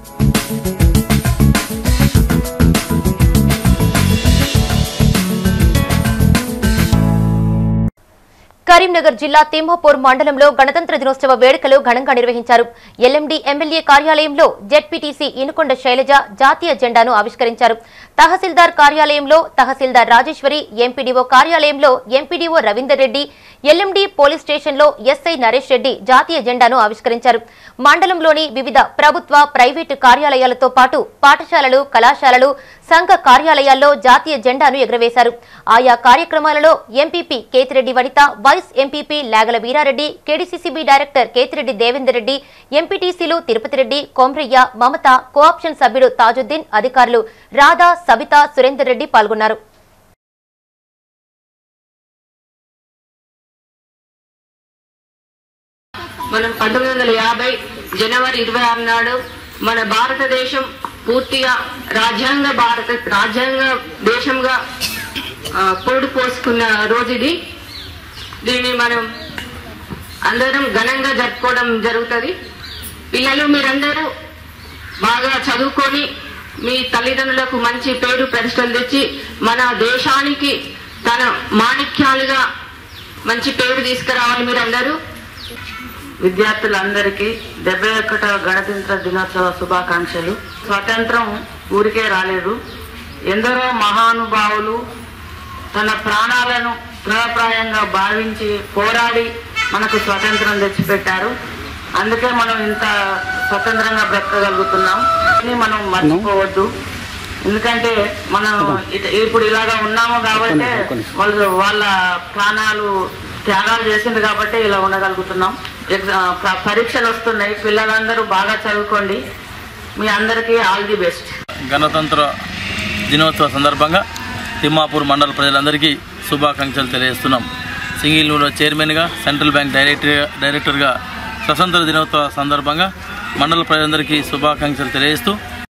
కరీంనగర్ జిల్లా తిమ్మాపూర్ మండలంలో గణతంత్ర దినోత్సవ వేడుకలు ఘనంగా నిర్వహించారు ఎల్ఎండి ఎమ్మెల్యే కార్యాలయంలో జెడ్పీటీసీ ఇనుకొండ శైలజ జాతీయ జెండాను ఆవిష్కరించారు తహసీల్దార్ కార్యాలయంలో తహసీల్దార్ రాజేశ్వరి ఎంపీడీఓ కార్యాలయంలో MPDO Ravinder Reddy LMD police స్టేషన్లో ఎస్ఐ నరేష్ రెడ్డి జాతీయ జెండాను ఆవిష్కరించారు మండలంలోని వివిధ ప్రభుత్వ ప్రైవేటు కార్యాలయాలతో పాటు పాఠశాలలు కళాశాలలు సంఘ కార్యాలయాల్లో జాతీయ జెండాను ఎగురవేశారు ఆయా కార్యక్రమాలలో MPP Ketireddy Vanitha vice MPP Lagala Veerareddy KDCCB director Ketireddy Devender Reddy ఎంపీటీసీలు తిరుపతి రెడ్డి కొమ్రయ్య మమత కోఆప్షన్ సభ్యుడు తాజుద్దీన్ అధికారులు రాధా సబిత సురేందర్ రెడ్డి పాల్గొన్నారు మనం పంతొమ్మిది వందల యాభై జనవరి ఇరవై ఆరు నాడు మన భారతదేశం పూర్తిగా రాజ్యాంగ భారత రాజ్యాంగ దేశంగా ఆ, పోడు పోసుకున్న రోజు ఇది దీన్ని మనం అందరం ఘనంగా జరుపుకోవడం జరుగుతుంది పిల్లలు మీరందరూ బాగా చదువుకొని మీ తల్లిదండ్రులకు మంచి పేరు ప్రతిష్టలు తెచ్చి మన దేశానికి తన మాణిక్యాలుగా మంచి పేరు తీసుకురావాలి మీరందరూ విద్యార్థులందరికీ డెబ్బై ఒకటవ గణతంత్ర దినోత్సవ శుభాకాంక్షలు స్వాతంత్రం ఊరికే రాలేదు ఎందరో మహానుభావులు తన ప్రాణాలను తృణప్రాయంగా భావించి పోరాడి మనకు స్వతంత్రం తెచ్చిపెట్టారు అందుకే మనం ఇంత స్వతంత్రంగా బ్రతకగలుగుతున్నాం అని మనం మర్చిపోవద్దు ఎందుకంటే మనం ఇట- ఇప్పుడు ఇలాగా ఉన్నాము కాబట్టి వాళ్ళు వాళ్ళ ప్రాణాలు త్యాగాలు చేసింది కాబట్టి ఇలా ఉండగలుగుతున్నాం ఎగ్జా- ప- పరీక్షలు వస్తున్నాయి పిల్లలందరూ బాగా చదువుకోండి మీ అందరికీ ఆల్ ది బెస్ట్ గణతంత్ర దినోత్సవ సందర్భంగా తిమ్మాపూర్ మండల ప్రజలందరికీ శుభాకాంక్షలు తెలియజేస్తున్నాం సింగిల్ చైర్మన్గా సెంట్రల్ బ్యాంక్ డైరెక్టర్ డైరెక్టర్గా స్వతంత్ర దినోత్సవ సందర్భంగా మండల ప్రజలందరికీ శుభాకాంక్షలు తెలియజేస్తూ